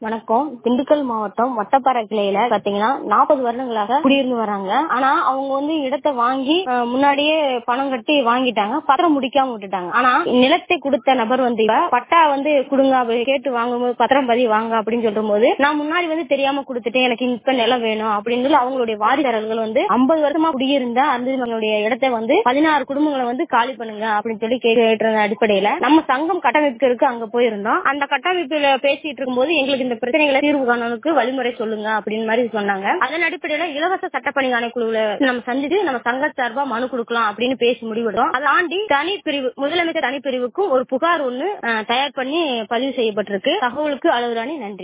வணக்கம் திண்டுக்கல் மாவட்டம் வட்டப்பாறை கிளையில பாத்தீங்கன்னா நாற்பது வருடங்களாக குடியிருந்து வராங்க ஆனா அவங்க வந்து இடத்தை வாங்கி அஹ், முன்னாடியே பணம் கட்டி வாங்கிட்டாங்க பத்திரம் முடிக்காம விட்டுட்டாங்க ஆனா நிலத்தை கொடுத்த நபர் வந்து இப்ப பட்டா வந்து கொடுங்க அப்படி கேட்டு வாங்கும்போது பத்திரம் பதிவு வாங்க அப்படின்னு சொல்லும் போது நான் முன்னாடி வந்து தெரியாம கொடுத்துட்டேன் எனக்கு இப்ப நிலம் வேணும் அப்படின்னு சொல்லி அவங்களுடைய வாரிசாரர்கள் வந்து ஐம்பது வருஷமா குடியிருந்த அந்த நம்மளுடைய இடத்தை வந்து பதினாறு குடும்பங்களை வந்து காலி பண்ணுங்க அப்படின்னு சொல்லி கேட்டு அடிப்படையில நம்ம சங்கம் கட்டமைப்புக்கு அங்க போயிருந்தோம் அந்த கட்டமைப்புல பேசிட்டு இருக்கும்போது எங்களுக்கு இந்த பிரச்சனைகளை தீர்வு காணலுக்கு வழிமுறை சொல்லுங்க அப்படின்னு மாதிரி சொன்னாங்க அதன் அடிப்படையில இலவச சட்டப்பணி ஆணைக்குழுல நம்ம சந்திச்சு நம்ம சங்க சார்பா மனு கொடுக்கலாம் அப்படின்னு பேசி முடிவிடுறோம் அதை தாண்டி தனிப்பிரிவு முதலமைச்சர் தனிப்பிரிவுக்கும் ஒரு புகார் ஒண்ணு அஹ், தயார் பண்ணி பதிவு செய்யப்பட்டிருக்கு தகவலுக்கு அளவுராணி நன்றி